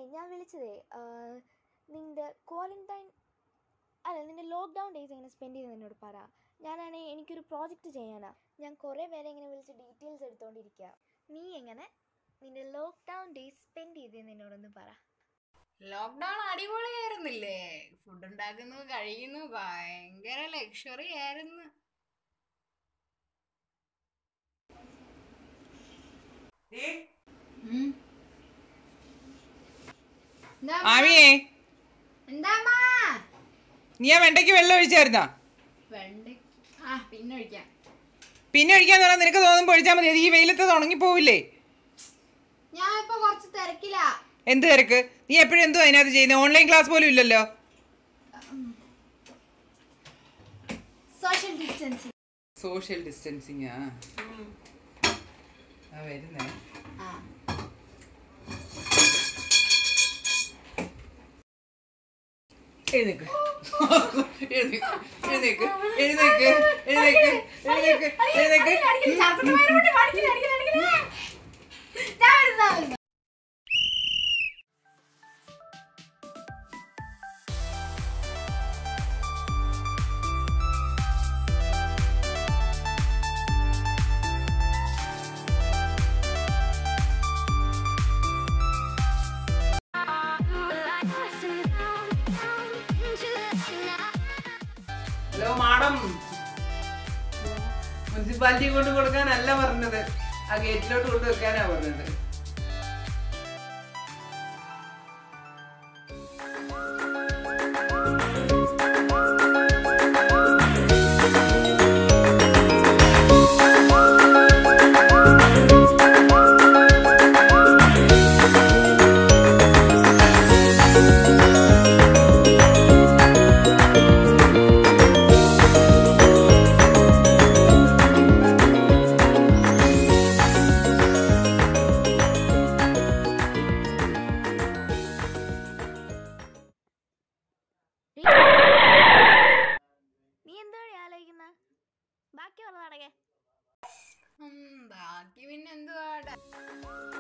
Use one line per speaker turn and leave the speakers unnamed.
ഞാൻ വിളിച്ചതേ ആ, നിന്റെ ക്വാറന്റൈൻ അല്ല നിന്റെ ലോക്ക്ഡൗൺ ഡേയ്സ് എങ്ങനെ സ്പെൻഡ് ചെയ്തെന്ന് എന്നോട് പറ ഞാനാണെങ്കിൽ എനിക്കൊരു പ്രോജക്റ്റ് ചെയ്യാനാ ഞാൻ കുറേ പേരെ ഇങ്ങനെ വിളിച്ച് ഡീറ്റെയിൽസ് എടുത്തുകൊണ്ടിരിക്കുക നീ എങ്ങനെ നിന്റെ ലോക്ക്ഡൗൺ ഡേയ്സ് സ്പെൻഡ് ചെയ്തതെന്ന് എന്നോടൊന്ന് പറ
ലോക്ക്ഡൗൺ അടിപൊളിയായിരുന്നില്ലേ ഫുഡ് ഉണ്ടാക്കുന്നു കഴിയുന്നു ഭയങ്കര ലക്ഷറി ആയിരുന്നു ഉം. എന്താ അമ്മ?
ആമിയേ
എന്താ അമ്മ?
നീ ആ വെണ്ടയ്ക്ക് വെള്ളം ഒഴിച്ചായിരുന്നാ
വെണ്ടയ്ക്ക ആ പിന്നെ ഒഴിക്കാം
പിന്നെ ഒഴിക്കാൻ തുടങ്ങാൻ നിനക്ക് തോന്നുമ്പോൾ ഒഴിച്ചാൽ മതി അത് ഈ വെയിലത്ത് ഉണങ്ങി പോവില്ലേ
ഞാൻ ഇപ്പൊ കുറച്ച് തിരക്കിലാ
എന്ത് തിരക്ക് നീ എപ്പോഴും എന്തോ അതിനകത്ത് ചെയ്യുന്നത് ഓൺലൈൻ ക്ലാസ് പോലും ഇല്ലല്ലോ
സോഷ്യൽ ഡിസ്റ്റൻസിങ്
സോഷ്യൽ ഡിസ്റ്റൻസിങ് ആ ആ വരുന്നേ
ആ
എഴുന്നേക്ക് എഴുന്നേക്ക് എഴുന്നേക്ക് എഴുന്നേക്ക് എഴുന്നേക്ക് എഴുന്നേക്ക് എഴുന്നേക്ക് ഹലോ മാഡം മുനിസിപ്പാലിറ്റി കൊണ്ട് കൊടുക്കാനല്ല പറഞ്ഞത് ആ ഗേറ്റിലോട്ട് കൊണ്ട് വെക്കാനാ പറഞ്ഞത്
നീ എന്താണ് ആലോചിക്കുന്ന ബാക്കി പറഞ്ഞ നടക്കേ
ഉം, ബാക്കി പിന്നെ എന്തുവാ